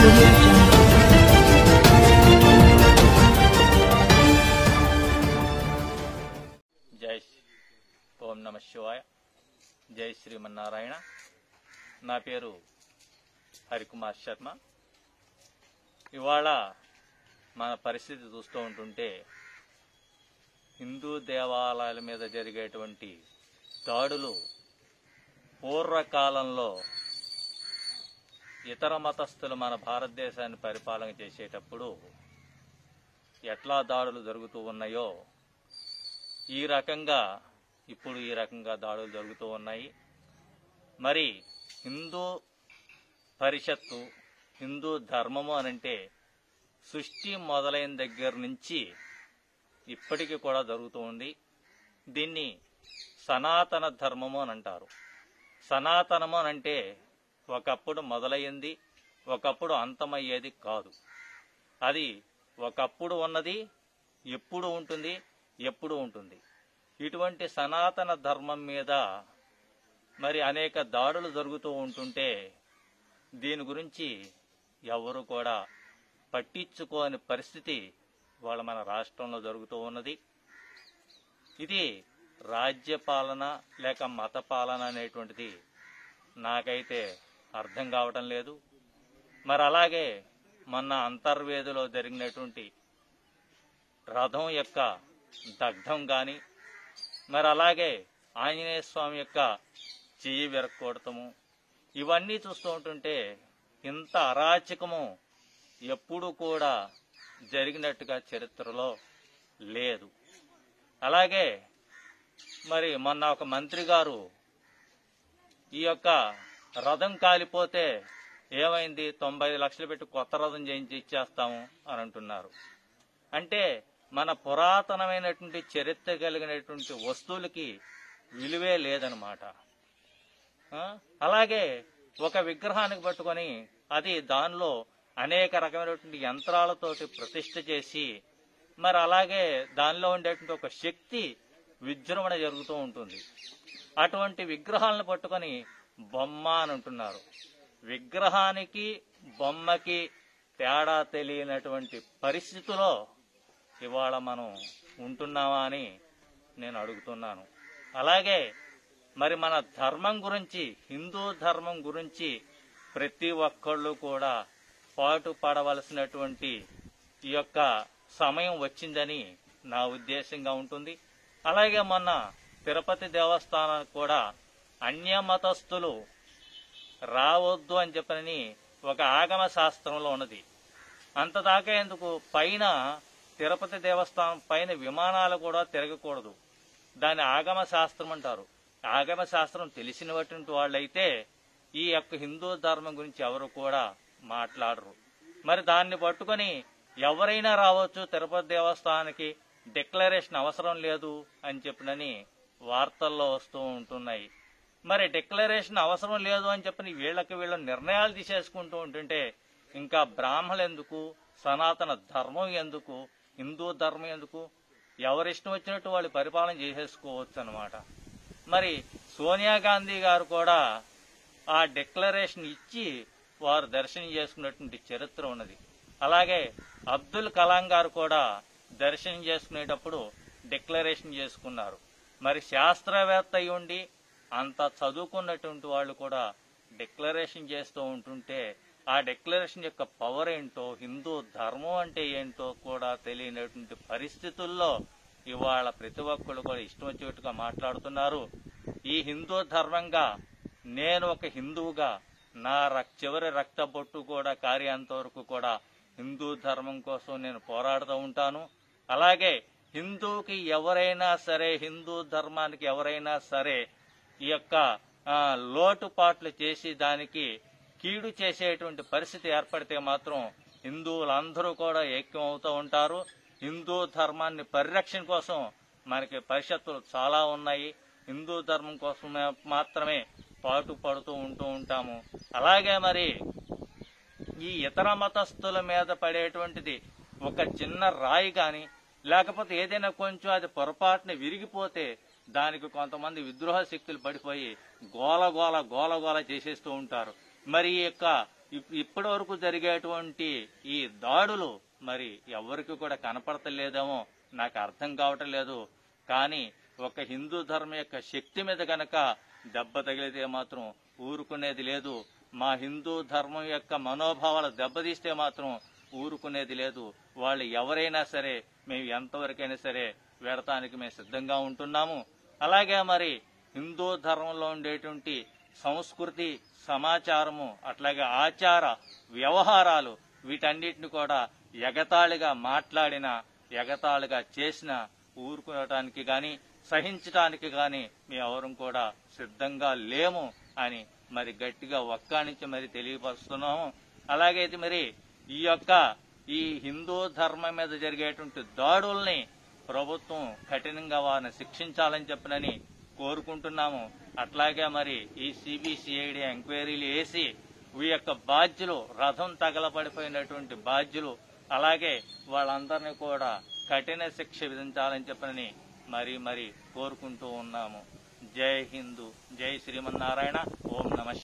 audio jungle. జై శ్రీ- ఓం నమ శివాయ జై శ్రీమన్నారాయణ నా పేరు హరికుమార్ శర్మ ఇవాళ మన పరిస్థితి చూస్తూ ఉంటుంటే హిందూ దేవాలయాల మీద జరిగేటువంటి దాడులు పూర్వకాలంలో ఇతర మతస్థులు మన భారతదేశాన్ని పరిపాలన చేసేటప్పుడు ఎట్లా దాడులు జరుగుతూ ఉన్నాయో ఈ రకంగా ఇప్పుడు ఈ రకంగా దాడులు జరుగుతూ ఉన్నాయి మరి హిందూ పరిషత్తు హిందూ ధర్మము అనంటే సృష్టి మొదలైన దగ్గర నుంచి ఇప్పటికీ కూడా జరుగుతూ ఉంది దీన్ని సనాతన ధర్మము అని అంటారు సనాతనము అని అంటే ఒకప్పుడు మొదలయ్యింది ఒకప్పుడు అంతమయ్యేది కాదు అది ఒకప్పుడు ఉన్నది ఎప్పుడు ఉంటుంది ఎప్పుడు ఉంటుంది ఇటువంటి సనాతన ధర్మం మీద మరి అనేక దాడులు జరుగుతూ ఉంటుంటే దీని గురించి ఎవరు కూడా పట్టించుకోని పరిస్థితి వాళ్ళ మన రాష్ట్రంలో జరుగుతూ ఉన్నది ఇది రాజ్య పాలన లేక మత పాలన అనేటువంటిది నాకైతే అర్థం కావటం లేదు మరి అలాగే మొన్న అంతర్వేదిలో జరిగినటువంటి రథం యొక్క దగ్ధం గాని మరి అలాగే ఆంజనేయ స్వామి యొక్క చెయ్యి విరక్కొడటము ఇవన్నీ చూస్తూ ఉంటుంటే ఇంత అరాచకము ఎప్పుడు కూడా జరిగినట్టుగా చరిత్రలో లేదు అలాగే మరి మొన్న ఒక మంత్రి గారు ఈ యొక్క రథం కాలిపోతే ఏమైంది తొంభై ఐదు లక్షలు పెట్టి కొత్త రథం చేయించి ఇచ్చేస్తాము అని అంటున్నారు అంటే మన పురాతనమైనటువంటి చరిత్ర కలిగినటువంటి వస్తువులకి విలువే లేదనమాట ఆ? అలాగే ఒక విగ్రహానికి పట్టుకొని అది దానిలో అనేక రకమైనటువంటి యంత్రాలతోటి ప్రతిష్ఠ చేసి మరి అలాగే దానిలో ఉండేటువంటి ఒక శక్తి విజృంభణ జరుగుతూ ఉంటుంది అటువంటి విగ్రహాలను పట్టుకొని బొమ్మ అని అంటున్నారు విగ్రహానికి బొమ్మకి తేడా తెలియనటువంటి పరిస్థితిలో ఇవాళ మనం ఉంటున్నామా అని నేను అడుగుతున్నాను అలాగే మరి మన ధర్మం గురించి హిందూ ధర్మం గురించి ప్రతి ఒక్కళ్ళు కూడా పాటు పడవలసినటువంటి ఈ యొక్క సమయం వచ్చిందని నా ఉద్దేశంగా ఉంటుంది అలాగే మొన్న తిరుపతి దేవస్థానానికి కూడా అన్య మతస్థులు రావద్దు అని చెప్పని ఒక ఆగమ శాస్త్రంలో ఉన్నది అంత దాకా ఎందుకు పైన తిరుపతి దేవస్థానం పైన విమానాలు కూడా తిరగకూడదు దాని ఆగమ శాస్త్రం అంటారు ఆగమ శాస్త్రం తెలిసినటువంటి వాళ్ళైతే ఈ యొక్క హిందూ ధర్మం గురించి ఎవరు కూడా మాట్లాడరు మరి దాన్ని పట్టుకొని ఎవరైనా రావచ్చు తిరుపతి దేవస్థానానికి డిక్లరేషన్ అవసరం లేదు అని చెప్పినని వార్తల్లో వస్తూ ఉంటున్నాయి మరి డిక్లరేషన్ అవసరం లేదు అని చెప్పని వీళ్ళకి వీళ్ళ నిర్ణయాలు తీసేసుకుంటూ ఉంటుంటే ఇంకా బ్రాహ్మణులు ఎందుకు సనాతన ధర్మం ఎందుకు హిందూ ధర్మం ఎందుకు ఎవరిష్టం వచ్చినట్టు వాళ్ళు పరిపాలన చేసేసుకోవచ్చు అన్నమాట మరి సోనియా గాంధీ గారు కూడా ఆ డిక్లరేషన్ ఇచ్చి వారు దర్శనం చేసుకున్నటువంటి చరిత్ర ఉన్నది అలాగే అబ్దుల్ కలాం గారు కూడా దర్శనం చేసుకునేటప్పుడు డిక్లరేషన్ చేసుకున్నారు మరి శాస్త్రవేత్త అయి ఉండి అంత చదువుకున్నటువంటి వాళ్ళు కూడా డిక్లరేషన్ చేస్తూ ఉంటుంటే ఆ డిక్లరేషన్ యొక్క పవర్ ఏంటో హిందూ ధర్మం అంటే ఏంటో కూడా తెలియనటువంటి పరిస్థితుల్లో ఇవాళ ప్రతి ఒక్కళ్ళు కూడా ఇష్టం వచ్చేట్టుగా మాట్లాడుతున్నారు ఈ హిందూ ధర్మంగా నేను ఒక హిందువుగా నా రక్ చివరి రక్త బొట్టు కూడా కార్యాంత వరకు కూడా హిందూ ధర్మం కోసం నేను పోరాడుతూ ఉంటాను అలాగే హిందూకి ఎవరైనా సరే హిందూ ధర్మానికి ఎవరైనా సరే ఈ యొక్క ఆ, లోటుపాట్లు చేసి దానికి కీడు చేసేటువంటి పరిస్థితి ఏర్పడితే మాత్రం హిందువులందరూ కూడా ఐక్యం అవుతూ ఉంటారు హిందూ ధర్మాన్ని పరిరక్షణ కోసం మనకి పరిషత్తులు చాలా ఉన్నాయి హిందూ ధర్మం కోసం మాత్రమే పాటు పడుతూ ఉంటూ ఉంటాము అలాగే మరి ఈ ఇతర మతస్థుల మీద పడేటువంటిది ఒక చిన్న రాయి గాని లేకపోతే ఏదైనా కొంచెం అది పొరపాటున విరిగిపోతే దానికి కొంతమంది విద్రోహ శక్తులు పడిపోయి గోల గోల గోల గోల చేసేస్తూ ఉంటారు మరి ఈ యొక్క ఇప్- ఇప్పటి వరకు జరిగేటువంటి ఈ దాడులు మరి ఎవరికి కూడా కనపడతలేదేమో నాకు అర్థం కావటం లేదు కానీ ఒక హిందూ ధర్మం యొక్క శక్తి మీద గనక దెబ్బ తగిలితే మాత్రం ఊరుకునేది లేదు మా హిందూ ధర్మం యొక్క మనోభావాలు దెబ్బతీస్తే మాత్రం ఊరుకునేది లేదు వాళ్ళు ఎవరైనా సరే మేము ఎంతవరకైనా సరే వెడతానికి మేము సిద్ధంగా ఉంటున్నాము అలాగే మరి హిందూ ధర్మంలో ఉండేటువంటి సంస్కృతి సమాచారము అట్లాగే ఆచార వ్యవహారాలు వీటన్నిటిని కూడా ఎగతాళిగా మాట్లాడిన ఎగతాళిగా చేసిన ఊరుకోవటానికి గాని సహించటానికి గాని మేమెవరం కూడా సిద్ధంగా లేము అని మరి గట్టిగా ఒక్కానించి మరి తెలియపరుస్తున్నాము అలాగే ఇది మరి ఈ యొక్క ఈ హిందూ ధర్మం మీద జరిగేటువంటి దాడుల్ని ప్రభుత్వం కఠినంగా వారిని శిక్షించాలని చెప్పనని కోరుకుంటున్నాము అట్లాగే మరి ఈ సిబిసిఐడి ఎంక్వైరీలు వేసి ఈ యొక్క బాధ్యులు రథం తగలబడిపోయినటువంటి బాధ్యులు అలాగే వాళ్ళందరినీ కూడా కఠిన శిక్ష విధించాలని చెప్పనని మరి మరి కోరుకుంటూ ఉన్నాము జై హిందూ జై శ్రీమన్నారాయణ ఓం నమ